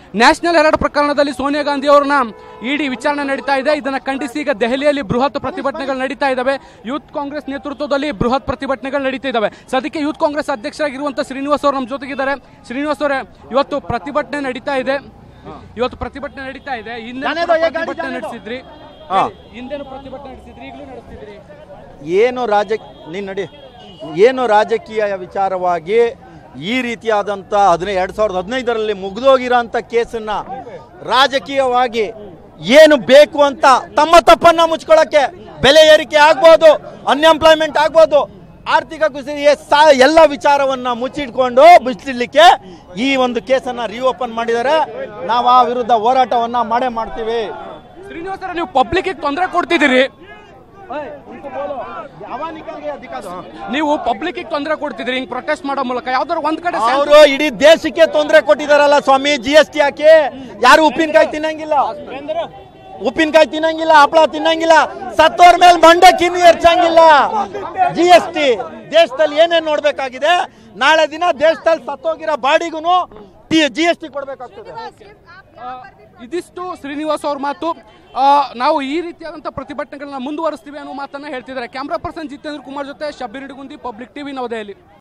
National Herald ಪ್ರಕರಣದಲ್ಲಿ ಸೋನಿಯಾ ಗಾಂಧಿ ಅವರನ್ನ ಇಡಿ ವಿಚಾರಣೆ ನಡೀತಾ ಇದೆ ಇದನ್ನ ಖಂಡಿಸಿ ಈಗ ದೆಹಲಿಯಲ್ಲಿ ಬೃಹತ್ ಪ್ರತಿಭಟನೆಗಳು ನಡೀತಾ ಇದಾವೆ ಯೂತ್ ಕಾಂಗ್ರೆಸ್ ನೇತೃತ್ವದಲ್ಲಿ ಬೃಹತ್ ಪ್ರತಿಭಟನೆಗಳು ನಡೀತಾ ಇದಾವೆ ಸದ್ಯಕ್ಕೆ ಯೂತ್ ಕಾಂಗ್ರೆಸ್ ಅಧ್ಯಕ್ಷರಾಗಿರುವಂತಹ ಶ್ರೀನಿವಾಸ್ ಅವರು ನಮ್ಮ ಜೊತೆಗಿದ್ದಾರೆ ಶ್ರೀನಿವಾಸ್ ಅವರೇ ಇವತ್ತು ಪ್ರತಿಭಟನೆ ನಡೀತಾ ಇದೆ ಇವತ್ತು ಪ್ರತಿಭಟನೆ ನಡೀತಾ ಇದೆ ಹಿಂದೆ ಜಾನೆ ದೋ, ಏ ಗಾಡಿ ಪ್ರತಿಭಟನೆ ಜಾನೆ ದೋ. ನಡೆಸಿದ್ರಿ ಹಾ. ಹಿಂದೆನೂ ಪ್ರತಿಭಟನೆ ನಡೆಸಿದ್ರಿ ಈಗಲೂ ನಡೆಸ್ತಿದ್ರಿ ಏನು ರಾಜ ನೀನು ನಡಿ ಏನು ರಾಜಕೀಯ ವಿಚಾರವಾಗಿ ಈ ರೀತಿಯಾದಂಥ ಹದಿನೈ ಎರಡು ಸಾವಿರದ ಹದಿನೈದರಲ್ಲಿ ಮುಗಿದೋಗಿರೋಂಥ ಕೇಸನ್ನ ರಾಜಕೀಯವಾಗಿ ಏನು ಬೇಕು ಅಂತ ತಮ್ಮ ತಪ್ಪನ್ನ ಮುಚ್ಕೊಳ್ಳೋಕ್ಕೆ ಬೆಲೆ ಏರಿಕೆ ಆಗ್ಬೋದು ಅನ್ಎಂಪ್ಲಾಯ್ಮೆಂಟ್ ಆಗ್ಬೋದು ಆರ್ಥಿಕ ಕುಸಿತ ಎ- ಸಾ- ಎಲ್ಲ ವಿಚಾರವನ್ನ ಮುಚ್ಚಿಟ್ಕೊಂಡು ಮುಚ್ಚಿಡ್ಲಿಕ್ಕೆ ಈ ಒಂದು ಕೇಸನ್ನ ರೀಓಪನ್ ಮಾಡಿದ್ದಾರೆ ನಾವು ಆ ವಿರುದ್ಧ ಹೋರಾಟವನ್ನ ಮಾಡೇ ಮಾಡ್ತೀವಿ ಶ್ರೀನಿವಾಸ್ ಅವರೇ, ನೀವು ಪಬ್ಲಿಕ್ ತೊಂದರೆ ಕೊಡ್ತಿದ್ದೀರಿ ನೀವು ಪಬ್ಲಿಕ್ ತೊಂದರೆ ಕೊಡ್ತಿದ್ರಿ ಹಿಂಗ್ ಪ್ರೊಟೆಸ್ಟ್ ಮಾಡೋ ಮೂಲಕ ಯಾವ್ದಾದ್ರು ಒಂದ್ ಕಡೆ ಅವರು ಇಡೀ ದೇಶಕ್ಕೆ ತೊಂದರೆ ಕೊಟ್ಟಿದಾರಲ್ಲ ಸ್ವಾಮಿ ಜಿ ಎಸ್ ಟಿ ಹಾಕಿ ಯಾರು ಉಪ್ಪಿನಕಾಯಿ ತಿನ್ನಂಗಿಲ್ಲ ಉಪ್ಪಿನಕಾಯಿ ತಿನ್ನಂಗಿಲ್ಲ ಹಪ್ಪಳ ತಿನ್ನಂಗಿಲ್ಲ ಸತ್ತೋರ್ ಮೇಲೆ ಮಂಡಕ್ಕಿ ಎರ್ಚಂಗಿಲ್ಲ ಜಿ ಎಸ್ ಟಿ ದೇಶದಲ್ಲಿ ಏನೇನ್ ನೋಡ್ಬೇಕಾಗಿದೆ ನಾಳೆ ದಿನ ದೇಶದಲ್ಲಿ ಸತ್ತೋಗಿರೋ ಬಾಡಿಗೂ ಜಿ ಎಸ್ ಟಿ ಕೊಡ್ಬೇಕಾಗ್ತದೆ ಇದಿಷ್ಟು ಶ್ರೀನಿವಾಸ್ ಅವ್ರ ಮಾತು ಆ, ನಾವು ಈ ರೀತಿಯಾದಂತಹ ಪ್ರತಿಭಟನೆಗಳನ್ನ ಮುಂದುವರಿಸ್ತೀವಿ ಅನ್ನೋ ಮಾತನ್ನ ಹೇಳ್ತಿದ್ದಾರೆ ಕ್ಯಾಮ್ರಾ ಪರ್ಸನ್ ಜಿತೇಂದ್ರ ಕುಮಾರ್ ಜೊತೆ ಶಬ್ಬೀರ್ ಹಿಡಗುಂದಿ ಪಬ್ಲಿಕ್ ಟಿವಿ ನವದೆಹಲಿ